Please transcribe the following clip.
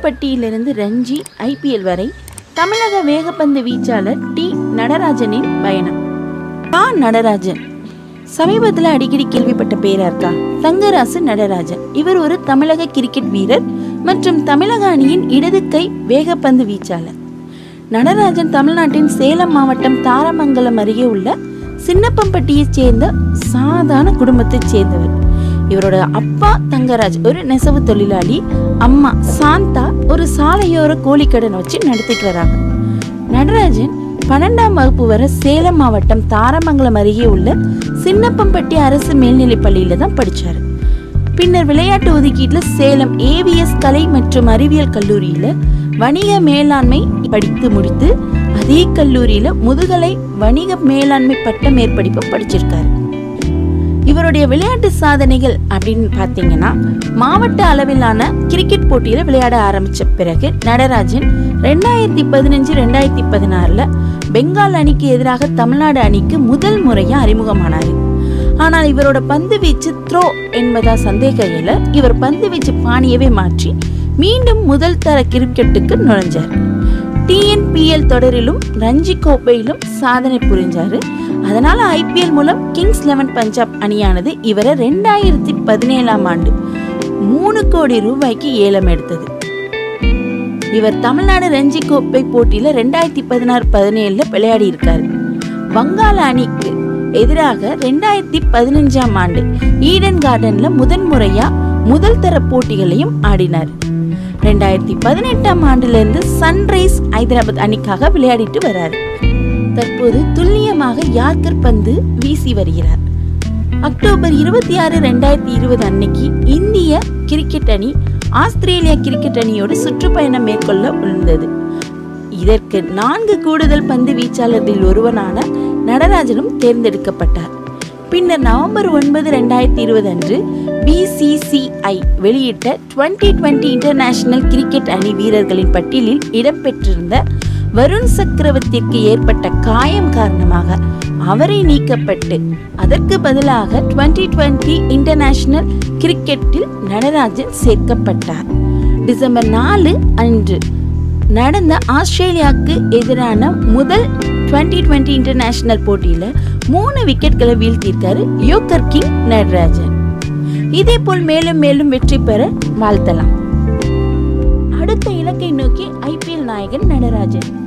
சின்னப்பட்டியிலிருந்து Ranji IPL வரை தமிழக வேகப்பந்து வீச்சாளர் டி நடராஜனின் பயணம் கா நடராஜன் சமீபத்தில் அடிக்கடி கேள்விப்பட்ட பேரா இருக்கா தங்கராசு நடராஜன் இவர் ஒரு தமிழக கிரிக்கெட் வீரர் மற்றும் தமிழக அணியின் இடது கை வேகப்பந்து வீச்சாளர் நடராஜன் தமிழ்நாட்டின் சேலம் மாவட்டம் தாரமங்கலம் அருகே உள்ள சின்னப்பம்பட்டியைச் சேர்ந்த சாதாரண குடும்பத்தைச் சேர்ந்தவர் இவரோட அப்பா தங்கராஜ் ஒரு நெசவு தொழிலாளி அம்மா சாந்தா ஒரு சாலையோர கோழிக்கடன் வச்சு நடத்திட்டு வராங்க நடராஜன் பன்னெண்டாம் வகுப்பு வரை சேலம் மாவட்டம் தாரமங்கலம் அருகே உள்ள சின்னப்பம்பட்டி அரசு மேல்நிலைப் பள்ளியில தான் படிச்சாரு பின்னர் விளையாட்டு ஒதுக்கீட்டுல சேலம் ஏவிஎஸ் கலை மற்றும் அறிவியல் கல்லூரியில வணிக மேலாண்மை படித்து முடித்து அதே கல்லூரியில முதுகலை வணிக மேலாண்மை பட்ட மேற்படிப்பு படிச்சிருக்காரு இவருடைய விளையாட்டு சாதனைகள் அப்படின்னு பார்த்தீங்கன்னா மாவட்ட அளவிலான கிரிக்கெட் போட்டியில விளையாட ஆரம்பிச்ச பிறகு நடராஜன் ரெண்டாயிரத்தி பதினஞ்சு ரெண்டாயிரத்தி பதினாறுல பெங்கால் அணிக்கு எதிராக தமிழ்நாடு அணிக்கு முதல் முறையா அறிமுகமானாரு ஆனால் இவரோட பந்து வீச்சு த்ரோ என்பதா சந்தேகையில இவர் பந்து வீச்சு பாணியவே மாற்றி மீண்டும் முதல் தர கிரிக்கெட்டுக்கு நுழைஞ்சார் டிஎன்பிஎல் தொடரிலும் ரஞ்சி கோப்பையிலும் சாதனை புரிஞ்சாரு அதனால ஐபிஎல் மூலம் கிங்ஸ் லெவன் பஞ்சாப் அணியானது இவரை ரெண்டாயிரத்தி பதினேழாம் ஆண்டு மூணு கோடி ரூபாய்க்கு ஏலம் எடுத்தது இவர் தமிழ்நாடு ரஞ்சி கோப்பை போட்டியில ரெண்டாயிரத்தி பதினாறு பதினேழுல விளையாடி இருக்காரு வங்காள அணிக்கு எதிராக ரெண்டாயிரத்தி பதினஞ்சாம் ஆண்டு ஈடன் கார்டன்ல முதன்முறையா முதல் தர போட்டிகளையும் ஆடினார் ரெண்டாயிரத்தி பதினெட்டாம் ஆண்டுல இருந்து சன்ரைஸ் ஹைதராபாத் அணிக்காக விளையாடிட்டு வராரு தற்போது துல்லியமாக யார்கர் பந்து வீசி வருகிறார் அக்டோபர் இருபத்தி ஆறு ரெண்டாயிரத்தி இருபது அன்னைக்கு இந்திய கிரிக்கெட் அணி ஆஸ்திரேலியா கிரிக்கெட் அணியோடு சுற்றுப்பயணம் மேற்கொள்ள உள்ளது இதற்கு நான்கு கூடுதல் பந்து வீச்சாளர்களில் ஒருவனான நடராஜனும் தேர்ந்தெடுக்கப்பட்டார் பின்னர் நவம்பர் ஒன்பது ரெண்டாயிரத்தி இருபது அன்று பிசிசிஐ வெளியிட்ட டுவெண்ட்டி டுவெண்ட்டி இன்டர்நேஷனல் கிரிக்கெட் அணி வீரர்களின் பட்டியலில் இடம்பெற்றிருந்த வருண் சக்கரவர்த்திக்கு ஏற்பட்ட காயம் காரணமாக அவரை நீக்கப்பட்டு அதற்கு பதிலாக டுவெண்ட்டி டுவெண்ட்டி இன்டர்நேஷனல் கிரிக்கெட்டில் நடராஜன் சேர்க்கப்பட்டார் டிசம்பர் நாலு அன்று நடந்த ஆஸ்திரேலியாவுக்கு எதிரான முதல் டுவெண்ட்டி டுவெண்ட்டி இன்டர்நேஷனல் போட்டியில மூணு விக்கெட்களை வீழ்த்தியிருக்காரு யோக்கர் கிங் நடராஜன் இதே போல் மேலும் மேலும் வெற்றி பெற வாழ்த்தலாம் அடுத்த இலக்கை நோக்கி ஐபிஎல் நாயகன் நடராஜன்